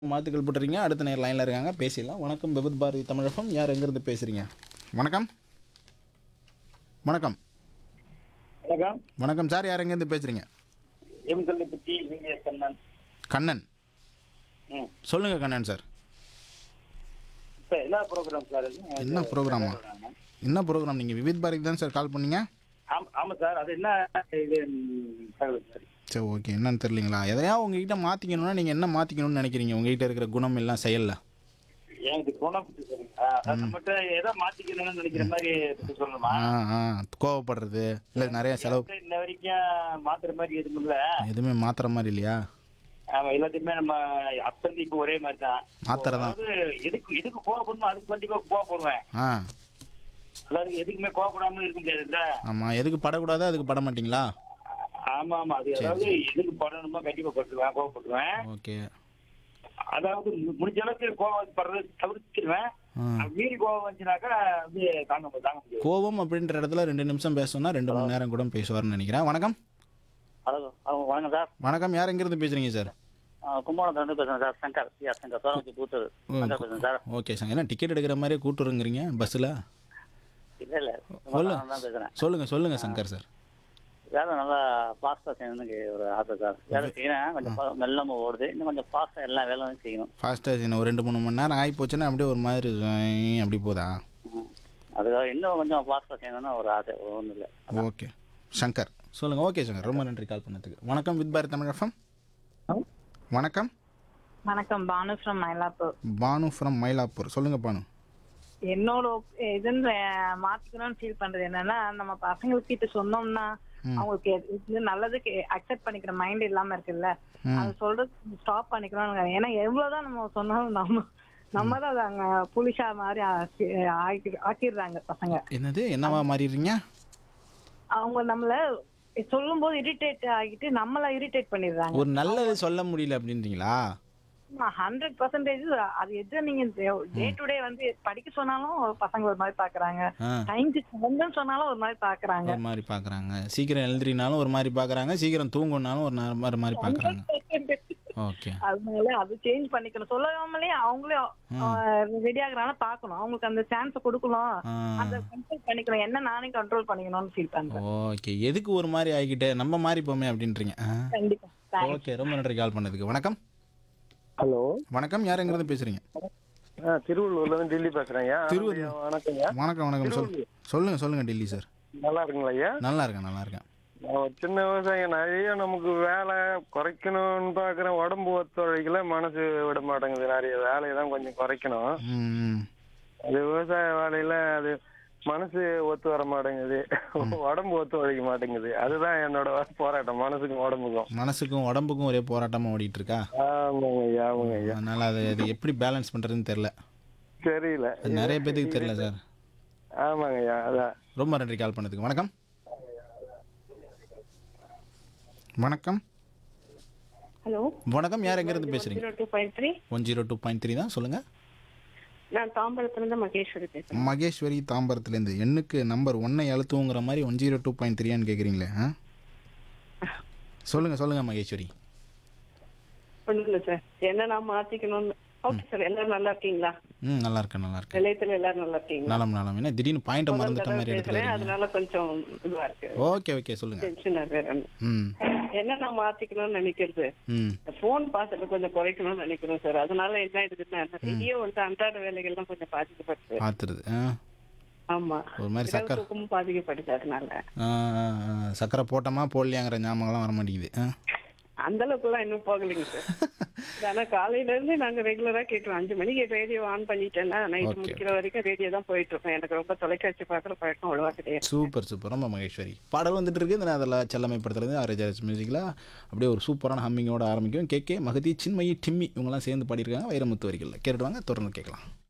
மாத்துக்கள் போட்டுறீங்க அடுத்த நேரம் லைனில் இருக்காங்க பேசிடலாம் வணக்கம் விபத் பாரதி தமிழகம் யார் எங்கேருந்து பேசுகிறீங்க வணக்கம் வணக்கம் வணக்கம் வணக்கம் சார் யார் எங்கேருந்து பேசுகிறீங்க எம் கல்லுப்பட்டி விஜய் கண்ணன் கண்ணன் ம் சொல்லுங்கள் கண்ணன் சார் இப்போ என்ன ப்ரோக்ராம் சார் இது? என்ன ப்ரோக்ராமா என்ன ப்ரோக்ராம் நீங்கள் விவித் பாரதி தான் சார் கால் பண்ணீங்க ஆம் ஆமாம் சார் அது என்ன இது ம், தகவல் சார் சரி ஓகே என்னன்னு தெரியலீங்களா எதையா உங்ககிட்ட மாற்றிக்கணும்னா நீங்கள் என்ன மாற்றிக்கணும்னு நினைக்கிறீங்க உங்ககிட்ட இருக்கிற குணம் எல்லாம் செயல்ல எனக்கு குணம் பற்றி சொல்லுங்க அதான் நம்மகிட்ட எதை மாற்றிக்கணும்னு நினைக்கிற மாதிரி பற்றி சொல்லணுமா ஆ ஆ கோவப்படுறது இல்லை நிறைய செலவு எனக்கு இன்ன வரைக்கும் மாத்துற மாதிரி எதுவும் இல்லை எதுவுமே மாத்துற மாதிரி இல்லையா ஆமாம் எல்லாத்தையுமே நம்ம அப்பந்தி இப்போ ஒரே மாதிரி தான் மாத்திரதான். அதாவது எதுக்கு எதுக்கு கோவப்படணும் அதுக்கு கண்டிப்பாக கோவப்படுவேன் ஆ அதாவது எதுக்குமே கோவப்படாம இருக்க முடியாதுல்ல ஆமாம் எதுக்கு படக்கூடாதோ அதுக்கு பட மாட்டீங்களா ஆமா ஆமா அது அதாவது எதுக்கு படணுமோ கண்டிப்பா பட்டுவேன் கோவப்படுவேன் ஓகே அதாவது மு- முடிஞ்ச அளவுக்கு கோவப்படுறது தவிர்த்துருவேன் ஆ மீறி கோவம் வந்துச்சுனாக்கா வந்து தாங்க மு- தாங்க முடியாது கோபம் அப்படின்ற இடத்துல ரெண்டு நிமிஷம் பேசணும்னா ரெண்டு மணி நேரம் கூட பேசுவார்னு நினைக்கிறேன் வணக்கம் ஹலோ வணக்கம் சார் வணக்கம் யார் எங்கேருந்து பேசுறீங்க சார் கும்பகோணத்துலேருந்து பேசுகிறேன் சார் சங்கர் பிஆர் சங்கர் சோழமுச்சி பூத்தூர் சங்கர் பேசுகிறேன் சார் ஓகே சார் என்ன டிக்கெட் எடுக்கிற மாதிரி கூட்டுருங்கிறீங்க பஸ்ஸில் இல்லை இல்லை சொல்லு. கும்பகோணம் தான் பேசுகிறேன் சொல்லுங்கள் சொல்லுங்கள் சங்கர் சார் வேலை நல்லா ஃபாஸ்ட்டாக செய்யணும்னு ஒரு ஆசை சார் வேலை செய்யணும் கொஞ்சம் பா- மெல்லமா ஓடுது இன்னும் கொஞ்சம் ஃபாஸ்ட்டாக எல்லா வேலையும் செய்யணும் ஃபாஸ்ட்டாக இன்னும் ஒரு ரெண்டு மூணு மணி நேரம் ஆகி போச்சுன்னா அப்படியே ஒரு மாதிரி ஜொய் அப்படி போதா ம். அதுக்காக இன்னும் கொஞ்சம் ஃபாஸ்ட்டாக செய்யணும்னு ஒரு ஆசை ஒன்றும் இல்லை ஓகே சங்கர் சொல்லுங்கள் ஓகே சங்கர் ரொம்ப நன்றி கால் பண்ணதுக்கு வணக்கம் வித் பாரத் தமிழ் எஃப்எம் வணக்கம் வணக்கம் பானு ஃப்ரம் மயிலாப்பூர் பானு ஃப்ரம் மயிலாப்பூர் சொல்லுங்கள் பானு என்னோட op- இதுன்னு மாத்திக்கணும்னு ஃபீல் பண்றது என்னன்னா நம்ம பசங்களுக்கு கிட்ட சொன்னோம்னா அவங்களுக்கு எது- இது நல்லதுக்கு அக்செப்ட் பண்ணிக்கிற மைண்ட் இல்லாம இருக்குல்ல அது சொல்றது ஸ்டாப் பண்ணிக்கணும் ஏன்னா எவ்வளவுதான் நம்ம சொன்னாலும் நம்ம நம்ம தான் அதை அங்க புலிஷா மாதிரி ஆக்கி- ஆக்கி- ஆக்கிடுறாங்க பசங்க என்னது என்னவா மாறிடுறீங்க அவங்க நம்மள சொல்லும் போது இரிட்டேட் ஆகிட்டு நம்மள இரிட்டேட் பண்ணிடுறாங்க ஒரு நல்லது சொல்ல முடியல அப்படின்றீங்களா ஹண்ட்ரட் பர்சன்டேஜ் அது எது நீங்க டே டு டே வந்து படிக்க சொன்னாலும் பசங்க ஒரு மாதிரி பாக்குறாங்க ஆ டைம்க்கு வந்து சொன்னாலும் ஒரு மாதிரி பாக்குறாங்க ஒரு மாதிரி பார்க்குறாங்க சீக்கிரம் எழுந்திரினாலும் ஒரு மாதிரி பார்க்குறாங்க சீக்கிரம் தூங்கணுனாலும் ஒரு நா- மாதிரி மாதிரி பார்க்குறாங்க ஓகே அதனால அது சேஞ்ச் பண்ணிக்கணும் சொல்லாமலே அவங்களே ரெடி ஆகுறாங்க பாக்கணும் அவங்களுக்கு அந்த சான்ஸ் கொடுக்கணும் ஆ அந்த கண்ட்ரோல் பண்ணிக்கணும் என்ன நானே கண்ட்ரோல் பண்ணிக்கணும்னு ஃபீல் பண்றேன் ஓகே எதுக்கு ஒரு மாதிரி ஆகிக்கிட்டு நம்ம மாறி போமே அப்படின்றீங்க ஆ கண்டிப்பா Thanks. ஓகே ரொம்ப நன்றி கால் பண்ணதுக்கு வணக்கம் ஹலோ வணக்கம் யார் எங்கிறது பேசுறீங்க ஆ திருவள்ளூர்ல இருந்து டெல்லி பேசுறேங்க திருவள்ளூர். வணக்கங்க வணக்கம் வணக்கம் சொல் சொல்லுங்க சொல்லுங்க டெல்லி சார் நல்லா இருக்குங்களா ஐயா நல்லா இருக்கேன் நல்லா இருக்கேன் நான் ஒரு சின்ன விவசாயம் நிறைய நமக்கு வேலை குறைக்கணும்னு பாக்குறேன் உடம்பு ஒத்துழைக்கல மனசு விட மாட்டேங்குது நிறைய வேலையை தான் கொஞ்சம் குறைக்கணும் ம் ம். அது விவசாய வேலையில அது மனசு ஒத்து வர மாட்டேங்குது உடம்பு ஒத்து உழைக்க மாட்டேங்குது அதுதான் என்னோட போராட்டம் மனசுக்கும் உடம்புக்கும் மனசுக்கும் உடம்புக்கும் ஒரே போராட்டமா ஓடிட்டு இருக்கா ஆமாங்க ஐயா ஆமாங்க ஐயா அதனால அது அது எப்படி பேலன்ஸ் பண்றதுன்னு தெரியல தெரியல அது நிறைய பேத்துக்கு தெரியல சார் ஆமாங்க ஐயா அதான் ரொம்ப நன்றி கால் பண்ணதுக்கு வணக்கம் வணக்கம் ஹலோ வணக்கம் யார் எங்கேருந்து பேசுறீங்க zero two point three one zero two point three தான் சொல்லுங்க நான் தாம்பரத்துலேருந்து மகேஸ்வரி பேசுகிறேன் மகேஸ்வரி தாம்பரத்துலேருந்து எண்ணுக்கு நம்பர் ஒன்னை அழுத்துவோங்கிற மாதிரி ஒன் ஜீரோ டூ பாயிண்ட் த்ரீயான்னு கேட்குறீங்களே ஆ சொல்லுங்க சொல்லுங்க மகேஸ்வரி ஒன்றும் இல்லை சார் என்ன நான் மாற்றிக்கணும்னு ஓகே சார் எல்லாரும் நல்லா இருக்கீங்களா ம் நல்லா இருக்கேன் நல்லா இருக்கேன் நிலையத்தில் எல்லாரும் நல்லா இருக்கீங்களா நலம் நலம் என்ன திடீர்னு பாயிண்ட்டை முதல் மறந்துட்ட தடவை மாதிரி இடத்துல பேசுறேன் இருக்கீங்க அதனால கொஞ்சம் இதுவா இருக்கு ஓகே ஓகே சொல்லுங்க டென்ஷன் வேற ம் என்ன நான் மாத்திக்கணும்னு நினைக்கிறது ம் போன் பார்த்துட்டு கொஞ்சம் குறைக்கணும்னு நினைக்கிறோம் சார் அதனால என்ன ஆயிடுதுன்னா நிறைய வந்து அன்றாட வேலைகள்லாம் கொஞ்சம் பாதிக்கப்படுது பார்த்துருது ஆ ஆமா ஒரு மாதிரி இரவு சக்கரை தூக்கமும் பாதிக்கப்படுது அதனால ஆ, ஆ, ஆ, சக்கரை போட்டோமா போடலையாங்கிற ஞாபகம்லாம் வர மாட்டேங்குது ஆ அந்த அளவுக்குலாம் இன்னும் போகலைங்க சார் ஆனா காலையில இருந்து நாங்க ரெகுலரா கேட்டோம் அஞ்சு மணிக்கு ரேடியோ ஆன் பண்ணிட்டேன்னா நைட் Okay. முடிக்கிற வரைக்கும் ரேடியோ தான் போயிட்டு இருக்கோம் எனக்கு ரொம்ப தொலைக்காட்சி பார்க்குற பழக்கம் அவ்வளவா கிடையாது சூப்பர் சூப்பர் ரொம்ப மகேஸ்வரி பாடல் வந்துட்டு இருக்கு இந்த அதில் செல்லமை படத்துலேருந்து ஆர்ஜாஸ் மியூசிக்கில் அப்படியே ஒரு சூப்பரான ஹம்மிங்கோட ஆரம்பிக்கும் கேகே மகதி சின்மயி டிம்மி இவங்கெல்லாம் சேர்ந்து பாடியிருக்காங்க வைரமுத்து வரிகளில் கேட்டுவாங்க தொடர்ந்து கேட்கலாம்